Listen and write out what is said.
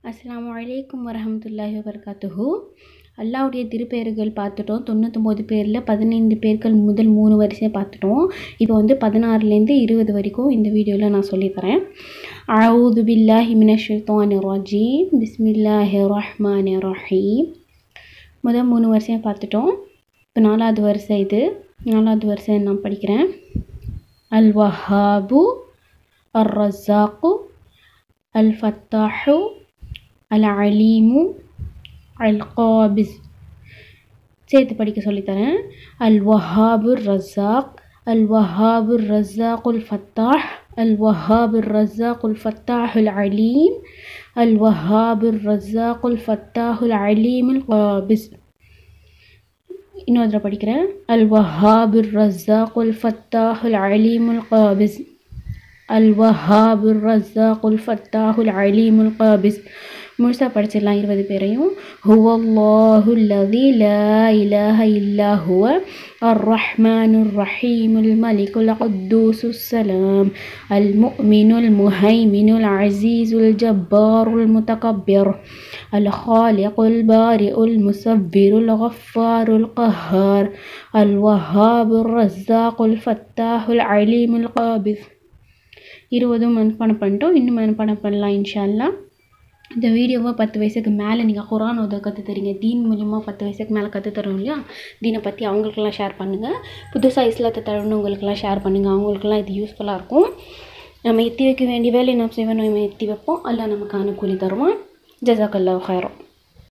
அஸ்ஸலாமு அலைக்கும் வரஹமத்துல்லாஹி வபரகாத்துஹு அல்லாவுடைய திருப்பெயர்கள் பார்த்துட்டோம் தொண்ணூத்தொம்பது பேரில் பதினைந்து பேர்கள் முதல் மூணு வரிசையை பார்த்துட்டோம் இப்போ வந்து பதினாறுலேருந்து இருபது வரைக்கும் இந்த வீடியோவில் நான் சொல்லித்தரேன் அவுது பில்லாஹி மினஷ் ஷைத்தானி ரஜீம் பிஸ்மில்லாஹி ரஹ்மானி ரஹீம் முதல் மூணு வரிசையை பார்த்துட்டோம் இப்போ நாலாவது வரிசை இது நாலாவது வரிசை நான் படிக்கிறேன் அல் வஹாபு அர் ரஸாக்கு அல் ஃபத்தாஹு அல் அலீமு அல் காபிஸ் சேர்த்து படிக்க சொல்லித்தரேன் அல் வஹாபு ரஸாக் அல் வஹாபு ரஸாக்குல் ஃபத்தாஹ் அல் வஹாபு ரஸாக்குல் ஃபத்தாஹுல் அலீம் அல் வஹாபு ரஸாக்குல் ஃபத்தாஹுல் அலீமுல் காபிஸ் இன்னொரு தடவை படிக்கிறேன் அல் வஹாபு ரஸாக்குல் ஃபத்தாஹுல் அலீமுல் காபிஸ் அல் வஹாபு ரஸாக்குல் ஃபத்தாஹுல் அலீமுல் காபிஸ் முழுசாக படிச்சிடலாம் இருபது பேரையும் ஹுவல்லாஹு லதி லா இலாஹ இல்லா ஹுவ அர் ரஹ்மானுர் ரஹீமுல் மலிகுல் குத்தூசு சலாம் அல் முஃமினுல் முஹைமினுல் அசீசுல் ஜப்பாருல் முத்தகப்பிர் الخالق البارئ المصبر الغفار القهار الوهاب الرزاق الفتاح العليم القابض இருபதும் மனப்பாடம் பண்ணிட்டோம் இன்னும் மனப்பாடம் பண்ணலாம் இன்ஷால்லா இந்த வீடியோவை பத்து வயசுக்கு மேலே நீங்கள் குரான் ஓத கற்று தரீங்க தீன் மூலியமாக பத்து வயசுக்கு மேலே கற்று தரோம் இல்லையா தீனை பற்றி அவங்களுக்கெல்லாம் ஷேர் பண்ணுங்கள் புதுசாக இஸ்லாத்தை தரணுங்களுக்கெல்லாம் ஷேர் பண்ணுங்கள் அவங்களுக்கெல்லாம் இது யூஸ்ஃபுல்லாக இருக்கும் நம்ம எத்தி வைக்க வேண்டிய வேலையை நம்ம செய்வோம் நம்ம எத்தி வைப்போம் அல்ல நமக்கான கூலி தருவான் ஜசாக்கல்லா ஹைரம்